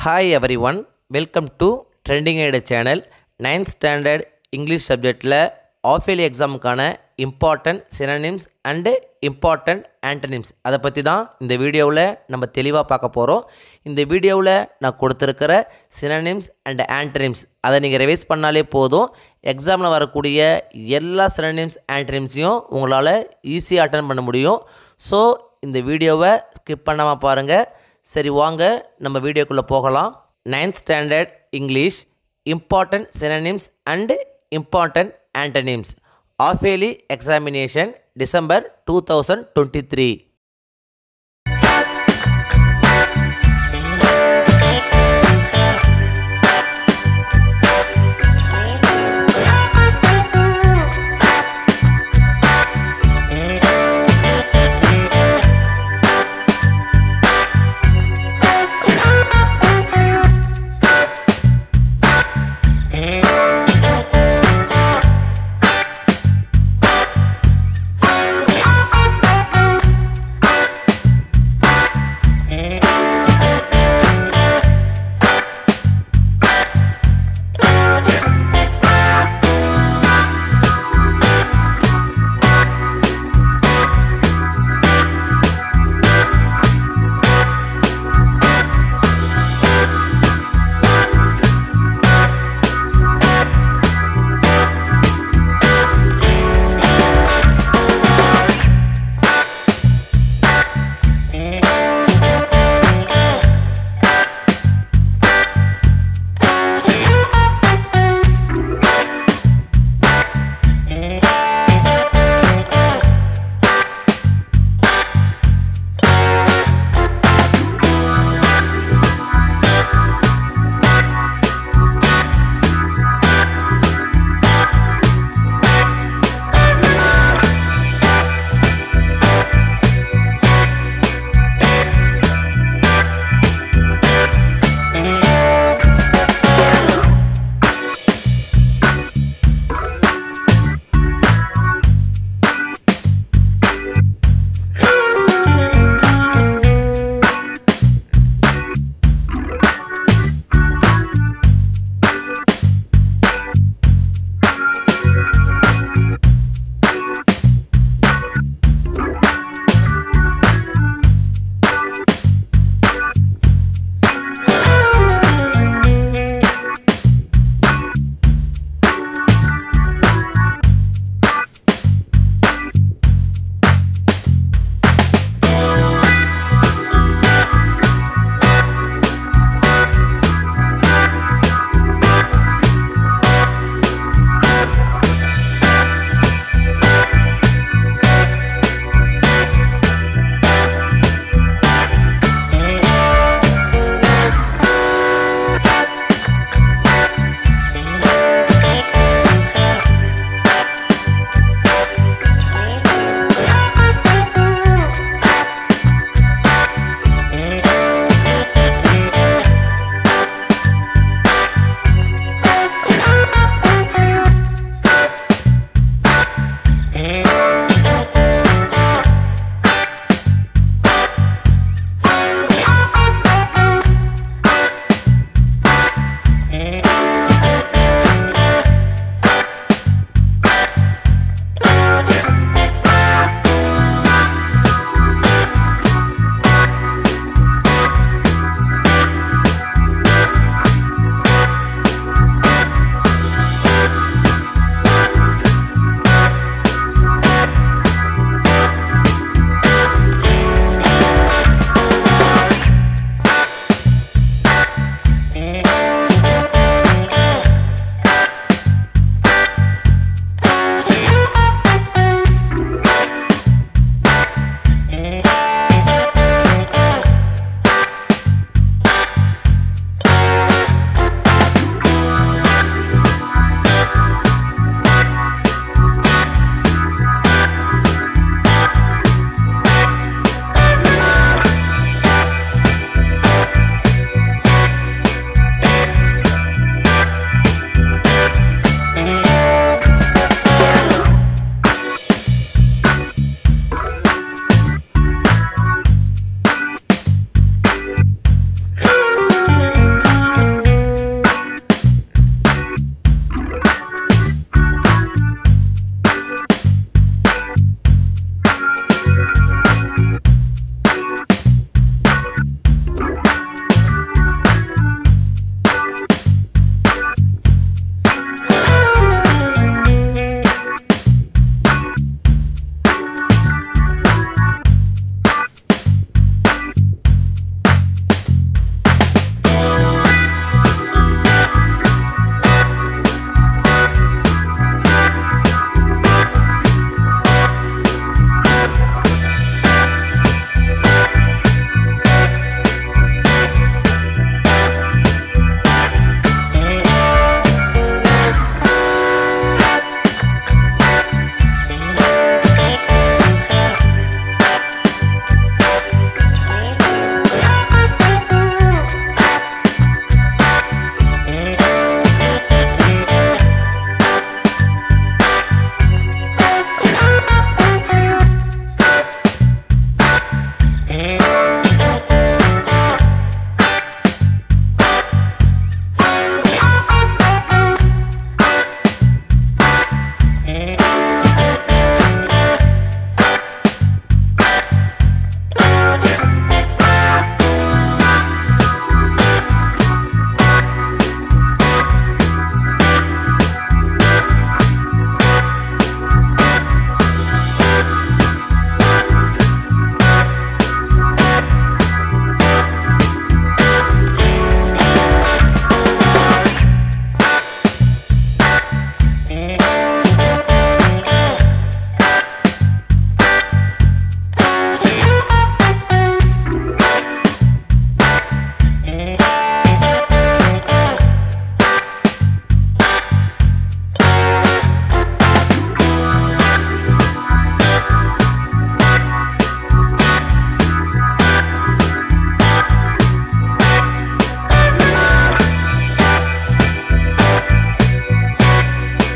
hi every welcome to trending ஐடு channel ninth standard English சப்ஜெக்டில் half yearly எக்ஸாமுக்கான important synonyms and important antonyms அதை பற்றி தான் இந்த வீடியோவில் நம்ம தெளிவாக பார்க்க போகிறோம் இந்த வீடியோவில் நான் கொடுத்துருக்கிற சினனிம்ஸ் அண்ட் ஆண்டனிம்ஸ் அதை நீங்கள் ரிவைஸ் பண்ணாலே போதும் எக்ஸாமில் வரக்கூடிய எல்லா சினனிம்ஸ் ஆண்டனிம்ஸையும் உங்களால் ஈஸியாக அட்டன் பண்ண முடியும் ஸோ இந்த வீடியோவை ஸ்கிப் பண்ணாமல் பாருங்கள் சரி வாங்க நம்ம வீடியோக்குள்ளே போகலாம் ninth standard English important synonyms and important antonyms half yearly examination December two thousand twenty three